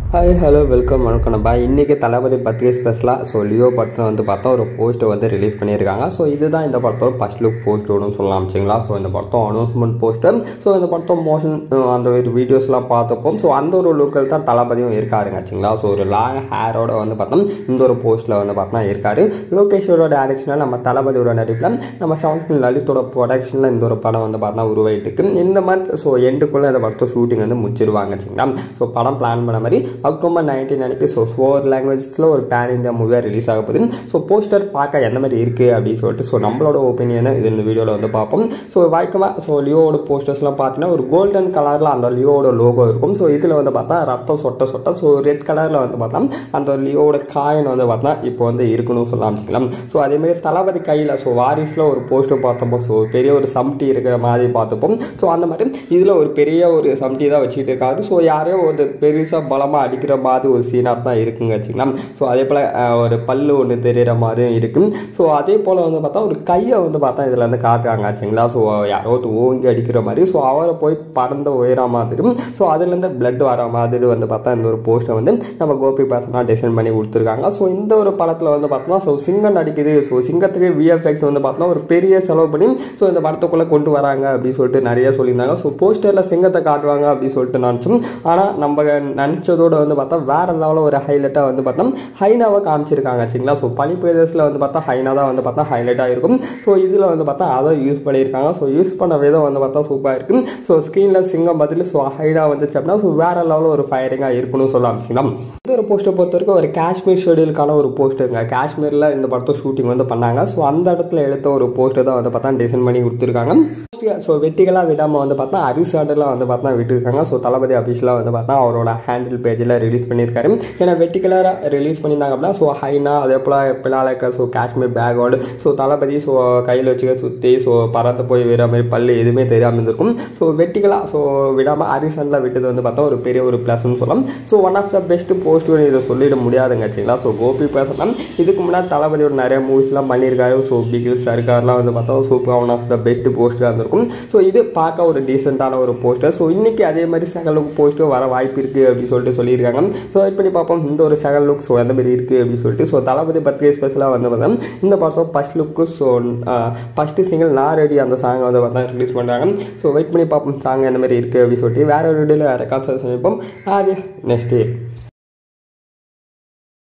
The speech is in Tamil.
ஹாய் ஹலோ வெல்கம் வணக்கம் நம்ம இன்றைக்கி தளபதி பத்திரிகை ஸ்பெஷலாக ஸோ லியோ படத்தில் வந்து பார்த்தா ஒரு போஸ்ட்டை வந்து ரிலீஸ் பண்ணியிருக்காங்க ஸோ இதுதான் இந்த படத்தோட ஃபஸ்ட் லுக் போஸ்டர்னு சொல்லலாம் சரிங்களா ஸோ இந்த படத்தோட அனௌன்ஸ்மெண்ட் போஸ்டர் ஸோ இந்த படத்தோட மோஷன் அந்த ஒரு வீடியோஸ்லாம் பார்த்தப்போ ஸோ அந்த ஒரு லுக்கில் தான் தளபதியும் இருக்காருங்க சரிங்களா ஸோ ஒரு லாங் ஹேரோட வந்து பார்த்தோம் இந்த ஒரு போஸ்ட்டில் வந்து பார்த்தா இருக்காரு லோகேஷோட டேரக்ஷனில் நம்ம தளபதியோட நடிப்பில் நம்ம செவன்ஸ்கின் லலித்தோட ப்ரொடக்ஷனில் இந்த ஒரு படம் வந்து பார்த்தா உருவாயிட்டு இருக்கு இந்த மந்த் ஸோ எண்டுக்குள்ளே இந்த படத்தோட ஷூட்டிங் வந்து முடிச்சிருவாங்க சரிங்களா ஸோ படம் பிளான் பண்ண மாதிரி அக்டோபர் நைன்டீன் அன்னைக்கு ஸோ ஃபோர் லாங்குவேஜஸில் ஒரு பேன் இந்தியா மூவியாக ரிலீஸ் ஆக போகுது ஸோ போஸ்டர் பார்க்க எந்த மாதிரி இருக்குது அப்படின்னு சொல்லிட்டு ஸோ நம்மளோட ஒப்பீனியனை இது இந்த வீடியோவில் வந்து பார்ப்போம் ஸோ வழக்கமாக ஸோ லியோவோட போஸ்டர்ஸ்லாம் பார்த்தீங்கன்னா ஒரு கோல்டன் கலரில் அந்த லியோவோட லோகோ இருக்கும் ஸோ இதில் வந்து பார்த்தா ரத்தம் சொட்ட சொட்ட ஸோ ரெட் கலரில் வந்து பார்த்தா அந்த லியோவோட காயின் வந்து பார்த்தா இப்போ வந்து இருக்கணும்னு சொல்லலாம் வச்சுக்கலாம் ஸோ அதேமாதிரி தளபதி கையில் ஸோ வாரிஸில் ஒரு போஸ்டர் பார்த்தப்போ ஸோ பெரிய ஒரு சம்டி இருக்கிற மாதிரி பார்த்துப்போம் ஸோ அந்த மாதிரி இதில் ஒரு பெரிய ஒரு சம்டி தான் வச்சுக்கிட்டு இருக்காரு ஸோ யாரையோ ஒரு பெருசாக பலமாக அடிக்கிற மாதிரி ஒரு சீனாக தான் இருக்குங்க வச்சுக்கலாம் ஸோ அதே போல் ஒரு பல்லு ஒன்று தெரிகிற மாதிரியும் இருக்கும் ஸோ அதே போல் வந்து பார்த்தா ஒரு கையை வந்து பார்த்தா இதில் வந்து காட்டுறாங்க ஆச்சுங்களா ஸோ யாரோ ஒரு ஓங்கி அடிக்கிற மாதிரி ஸோ அவரை போய் பறந்த உயர மாதிரியும் ஸோ அதுலேருந்து பிளட் வர மாதிரி வந்து பார்த்தா இந்த ஒரு போஸ்ட்டை வந்து நம்ம கோபி பர்சனாக டிசைன் பண்ணி கொடுத்துருக்காங்க ஸோ இந்த ஒரு படத்தில் வந்து பார்த்தோம்னா ஸோ சிங்கம் நடிக்குது ஸோ சிங்கத்துக்கு விஎஃப்எக்ஸ் வந்து பார்த்தோம்னா ஒரு பெரிய செலவு பண்ணி ஸோ இந்த படத்துக்குள்ளே கொண்டு வராங்க அப்படின்னு சொல்லிட்டு நிறைய சொல்லியிருந்தாங்க ஸோ போஸ்டரில் சிங்கத்தை காட்டுவாங்க அப்படின்னு சொல்லிட்டு நினச்சோம் ஆனால் நம்ம நினச்சதோட வந்து பார்த்தா வேற லெவலில் ஒரு ஹைலைட்டாக வந்து பார்த்தா ஹைனாவை காமிச்சிருக்காங்க சரிங்களா ஸோ பனி பிரதேசத்தில் வந்து பார்த்தா ஹைனா தான் வந்து பார்த்தா ஹைலைட்டாக இருக்கும் ஸோ இதில் வந்து பார்த்தா அதை யூஸ் பண்ணியிருக்காங்க ஸோ யூஸ் பண்ண விதம் வந்து பார்த்தா சூப்பராக இருக்கும் ஸோ ஸ்க்ரீனில் சிங்கம் பதில் ஸோ ஹைனா வந்துச்சு அப்படின்னா ஸோ வேற லெவலில் ஒரு ஃபயரிங்காக இருக்கணும்னு சொல்லலாம் சரிங்களா இந்த ஒரு போஸ்ட்டை பொறுத்த வரைக்கும் ஒரு காஷ்மீர் ஷெடியூலுக்கான ஒரு போஸ்ட்டுங்க காஷ்மீரில் இந்த படத்தை ஷூட்டிங் வந்து பண்ணாங்க ஸோ அந்த இடத்துல எடுத்த ஒரு போஸ்ட்டை தான் வந்து பார்த்தா டிசைன் பண்ணி கொடுத்துருக்காங்க ஸோ வெட்டிகளாக விடாமல் வந்து பார்த்தா அரிசாடெல்லாம் வந்து பார்த்தா விட்டுருக்காங்க ஸோ தளபதி அபிஷியலாக வந்து பார்த்தா அவரோட ஹேண்டில் பேஜில் ரிலீஸ் பண்ணியிருக்காரு ஏன்னா வெட்டிகலராக ரிலீஸ் பண்ணியிருந்தாங்க அப்படின்னா ஸோ ஹைனா அதே போல் பின்னாலக்க ஸோ காஷ்மீர் பேக்கோடு ஸோ தளபதி ஸோ கையில் வச்சுக்க சுற்றி ஸோ பறந்து போய் விடுற மாதிரி பல்லு எதுவுமே தெரியாமல் இருந்திருக்கும் ஸோ வெட்டிகளாக ஸோ விடாமல் அரிசனில் விட்டது வந்து பார்த்தா ஒரு பெரிய ஒரு ப்ளஸ்ன்னு சொல்லலாம் so one of the best post இதை சொல்லிட முடியாதுங்க சரிங்களா ஸோ கோபி பேசலாம் இதுக்கு முன்னாடி தளபதியோட நிறைய மூவிஸ்லாம் பண்ணியிருக்காரு ஸோ பிகில் சர்க்கார்லாம் வந்து பார்த்தா சூப்பராக ஒன் ஆஃப் த பெஸ்ட் போஸ்ட்டாக இருந்திருக்கும் ஸோ இது பார்க்க ஒரு டீசெண்டான ஒரு போஸ்டர் ஸோ இன்றைக்கி அதே மாதிரி செகண்ட் லுக் போஸ்ட்டு வர வாய்ப்பு இருக்குது அப்படின்னு சொல்லிட்டு சொல்லியிருக்காங்க ஸோ வெயிட் பண்ணி பார்ப்போம் இந்த ஒரு செகண்ட் லுக் ஸோ எந்த மாதிரி இருக்குது அப்படின்னு சொல்லிட்டு ஸோ தளபதி பத்திரிகை ஸ்பெஷலாக வந்து பார்த்தா இந்த படத்தோட first look so first single நான் ரெடி அந்த சாங் வந்து பார்த்தா ரிலீஸ் பண்ணுறாங்க ஸோ வெயிட் பண்ணி பார்ப்போம் சாங் எந்த மாதிரி இருக்குது அப்படின்னு சொல்லிட்டு வேற ஒரு வீடியோவில் வேறு கான்சர்ட் சமைப்போம் அது நெக்ஸ்ட் டே